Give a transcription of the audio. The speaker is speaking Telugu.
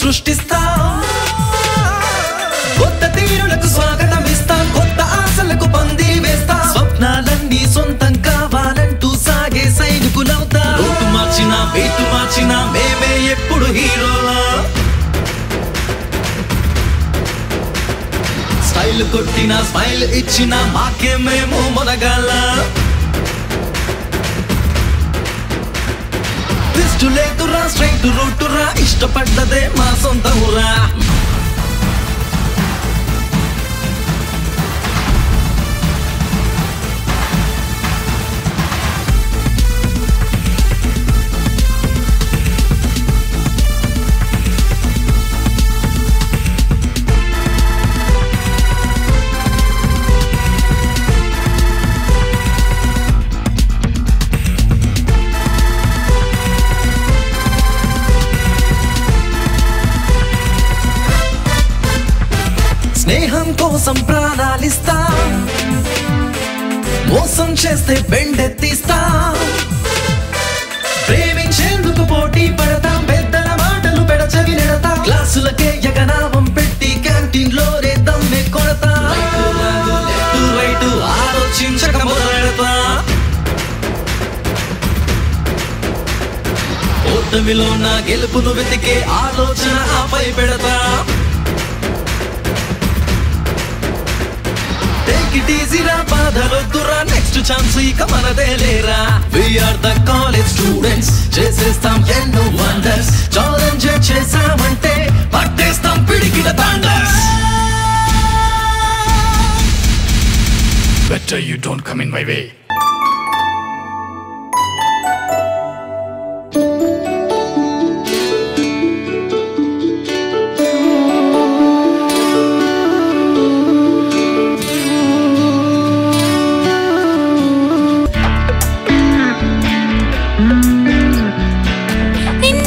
సృష్టిస్తాం కొత్త తీరులకు స్వాగతం ఇస్తాం కొత్త ఆశలకు పంది వేస్తాం స్వప్నాలన్నీ సొంతం కావాలంటూ సాగే సైనికులవుతా రూటు మార్చిన వేటు మార్చిన మేమే ఎప్పుడు హీరోలా స్టైల్ కొట్టిన స్మైల్ ఇచ్చిన మాకే మేము మొనగాల ట్విస్ట్ లేదురా స్ట్రైట్ రూటురా ఇష్టపడ్డదే మా సొంత ఊరా స్నేహం కోసం ప్రాణాలిస్తా మోసం చేస్తే బెండెత్తిస్తా ప్రేమించేందుకు పోటీ పడతాం పెద్దల మాటలు పెడచవి నెడతా క్లాసులకే ఎగనామం పెట్టి క్యాంటీన్ లో దమ్మె కొడతా లెఫ్ట్ రైట్ ఆలోచించక మొదలెడతా ఓటమిలో నా గెలుపును వెతికే ఆలోచన ఆపై పెడతా టేక్ ఇట్ ఈజీ రా బాధలొద్దురా నెక్స్ట్ ఛాన్స్ ఇక మనదే లేరా వీఆర్ ద కాలేజ్ స్టూడెంట్స్ చేసేస్తాం ఎన్నో వండర్స్ ఛాలెంజ్ చేసామంటే పట్టేస్తాం పిడికిల thunders Better you don't come in my way.